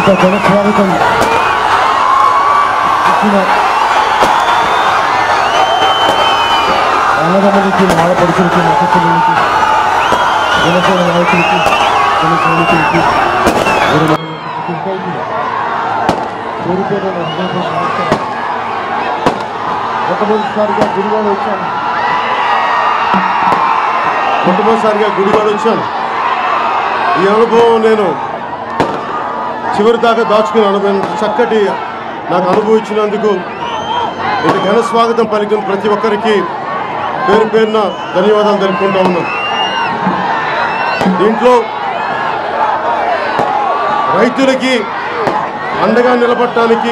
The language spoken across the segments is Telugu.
ఇంత ఘన స్వాగతం ఇచ్చిన అన్నదమ్ములకి ఆడపడుచులకి నక్షత్రులకి జనసేన నాయకులకి జన సైనికులకి వీరి మహిళలకి, పేరు పేరు నా హృదయపూర్వక నమస్కారం. మొట్టమొదటిసారిగా గుడివాడ వచ్చాను మొట్టమొదటిసారిగా గుడివాడ వచ్చాను ఈ అనుభవం నేను చివరి దాకా దాచుకుని అనుభవం చక్కటి నాకు అనుభవం ఇచ్చినందుకు ఇంత ఘన స్వాగతం పలికిన ప్రతి ఒక్కరికి పేరు పేరున ధన్యవాదాలు తెలుపుకుంటా ఉన్నాను దీంట్లో రైతులకి అండగా నిలబడటానికి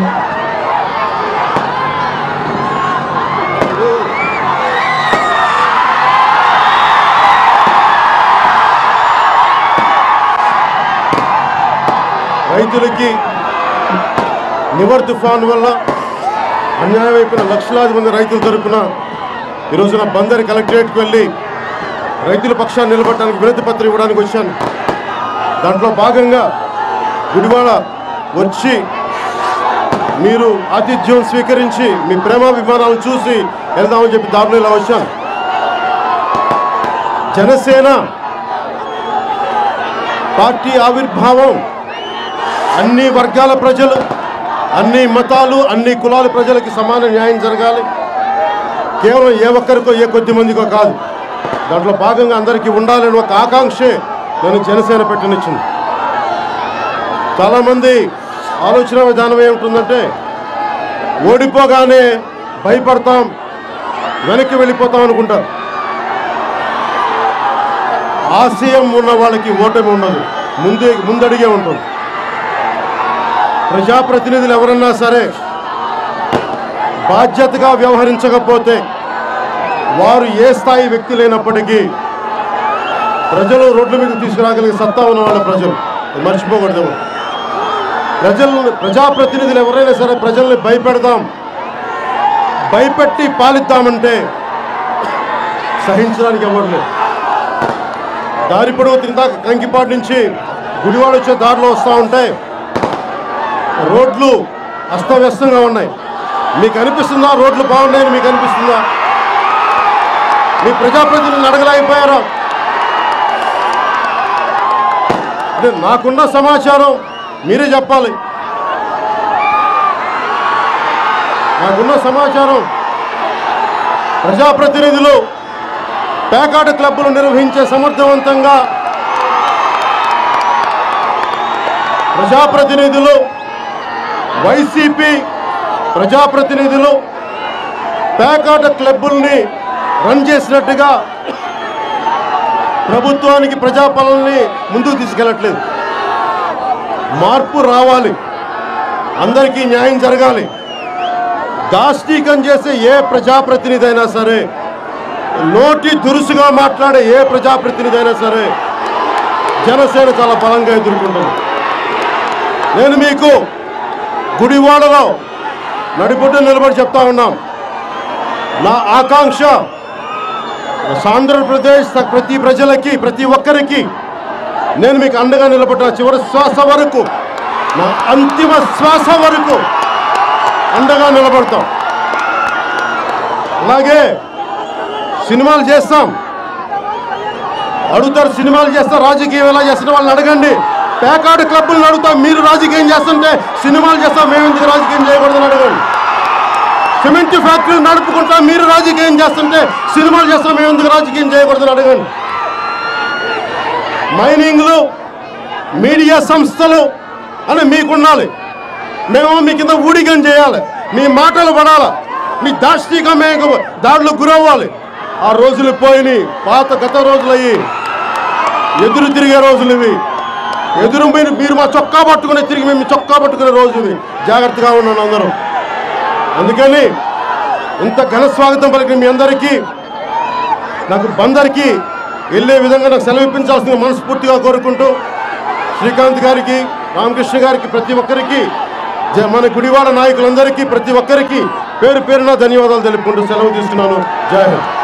రైతులకి నివర్ తుఫాన్ వల్ల అన్యాయం అయిపోయిన లక్షలాది మంది రైతుల తరపున ఈ రోజున బందరి కలెక్టరేట్కి వెళ్ళి రైతుల పక్షాన్ని నిలబడటానికి వినతి పత్రం ఇవ్వడానికి వచ్చాను దాంట్లో భాగంగా గుడివాడ వచ్చి మీరు ఆతిథ్యం స్వీకరించి మీ ప్రేమాభిమానాలను చూసి వెళ్దామని చెప్పి దారిలో ఇలా వచ్చాను జనసేన పార్టీ ఆవిర్భావం అన్ని వర్గాల ప్రజలు అన్ని మతాలు అన్ని కులాల ప్రజలకి సమాన న్యాయం జరగాలి కేవలం ఏ ఒక్కరికో ఏ కొద్ది మందికో కాదు దాంట్లో భాగంగా అందరికీ ఉండాలని ఒక ఆకాంక్షే నేను జనసేన పెట్టనిచ్చింది చాలామంది ఆలోచన విధానం ఏముంటుందంటే ఓడిపోగానే భయపడతాం వెనక్కి వెళ్ళిపోతాం అనుకుంటారు ఆశయం ఉన్న వాళ్ళకి ఓటమి ఉండదు ముందే ముందడిగే ఉంటుంది ప్రజాప్రతినిధులు ఎవరన్నా సరే బాధ్యతగా వ్యవహరించకపోతే వారు ఏ స్థాయి వ్యక్తులైనప్పటికీ ప్రజలు రోడ్ల మీద తీసుకురాగలిగే సత్తా ఉన్న వాళ్ళ ప్రజలు అది మర్చిపోకూడదు ఎవరు. ప్రజలను ప్రజాప్రతినిధులు ఎవరైనా సరే ప్రజల్ని భయపెడదాం భయపెట్టి పాలిద్దామంటే సహించడానికి ఎవరు లేదు దారి పొడవు తిందాక కంకిపాటి నుంచి గుడివాడ వచ్చే దారిలో వస్తూ ఉంటే రోడ్లు అస్తవ్యస్తంగా ఉన్నాయి మీకు అనిపిస్తుందా రోడ్లు బాగున్నాయని మీకు అనిపిస్తుందా మీ ప్రజాప్రతినిధులు అడగలేకపోయారా అంటే నాకున్న సమాచారం మీరే చెప్పాలి నాకున్న సమాచారం ప్రజాప్రతినిధులు పేకాట క్లబ్బులు నిర్వహించే సమర్థవంతంగా ప్రజాప్రతినిధులు వైసీపీ ప్రజాప్రతినిధులు పేకాట క్లబ్బుల్ని రన్ చేసినట్టుగా ప్రభుత్వానికి ప్రజాపాలనని ముందుకు తీసుకెళ్ళట్లేదు మార్పు రావాలి అందరికీ న్యాయం జరగాలి దాష్టీకం చేసే ఏ ప్రజాప్రతినిధి అయినా సరే నోటి దురుసుగా మాట్లాడే ఏ ప్రజాప్రతినిధి అయినా సరే జనసేన చాలా బలంగా ఎదుర్కొంటుంది నేను మీకు గుడివాడలో నడిబొడ్డు నిలబడి చెప్తా ఉన్నాం నా ఆకాంక్ష ఆంధ్రప్రదేశ్ ప్రతి ప్రజలకి ప్రతి ఒక్కరికి నేను మీకు అండగా నిలబడ్డా చివరి శ్వాస వరకు నా అంతిమ శ్వాస వరకు అండగా నిలబడతాం అలాగే సినిమాలు చేస్తాం అడుగుతారు సినిమాలు చేస్తారు రాజకీయం ఎలా చేస్తున్న వాళ్ళని అడగండి పేకాడు క్లబ్బులను అడుగుతాం మీరు రాజకీయం చేస్తుంటే సినిమాలు చేస్తాం మేము ఎందుకు రాజకీయం చేయకూడదని అడగండి సిమెంట్ ఫ్యాక్టరీ నడుపుకుంటా మీరు రాజకీయం చేస్తుంటే సినిమాలు చేస్తాం మేము ఎందుకు రాజకీయం చేయకూడదని అడగండి మైనింగ్లు మీడియా సంస్థలు అని మీకుండాలి మేము మీ కింద ఊడిగం చేయాలి మీ మాటలు పడాలి మీ దాష్టిగా మేము దాంట్లో గురవ్వాలి ఆ రోజులు పోయినాయి పాత గత రోజులయ్యి ఎదురు తిరిగే రోజులు ఇవి ఎదురు మీరు మీరు మా చొక్కా పట్టుకుని తిరిగి మేము మీ చొక్కా పట్టుకునే రోజు ఇవి జాగ్రత్తగా ఉన్నాను అందరం అందుకని ఇంత ఘన స్వాగతం పలికిన మీ అందరికీ నాకు బందరికి వెళ్ళే విధంగా నాకు సెలవు ఇప్పించాల్సిన మనస్ఫూర్తిగా కోరుకుంటూ శ్రీకాంత్ గారికి రామకృష్ణ గారికి ప్రతి ఒక్కరికి జ- మన గుడివాడ నాయకులందరికీ ప్రతి ఒక్కరికి పేరు పేరున ధన్యవాదాలు తెలుపుకుంటూ సెలవు తీసుకున్నాను జై హింద్